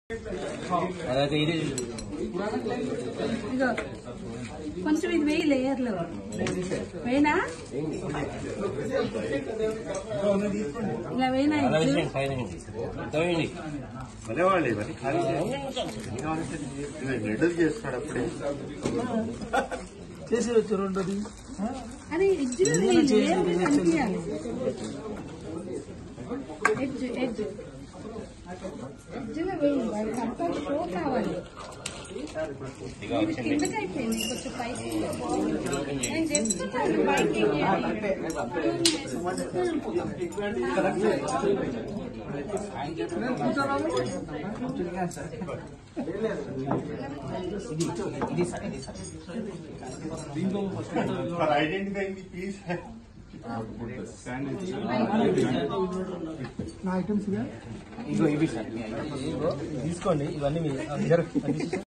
అదైతే ఇది ఇగో కొంచెం ఇది వేయి లేయర్లో వేయనా ఇలా వేయనా అలా ఇది వేసేయండి పైన ఎంత వేయండి భలేవాళ్ళే మరి ఖాళీ రెడల్ చేస్తాడు అప్పుడే చేసి వచ్చి రెండోది అది ఎడ్జ్లో వేయి లేయర్ మీద కనిపించాలి ఎడ్జ్ ఎడ్జ్ ఎడ్జ్లో వేయి అది కంపల్ షో కావాలి ఇది కిందకి అయిపోయింది కొంచెం పైకి నేను చెప్తున్నాను పైకి ఫర్ ఐడెంటిఫైయింగ్ ది పీస్ నా ఐటమ్స్ ఇగో ఇవి సార్ ఇగో తీసుకోండి ఇవన్నీ మీ- జర- అది తీసుకో.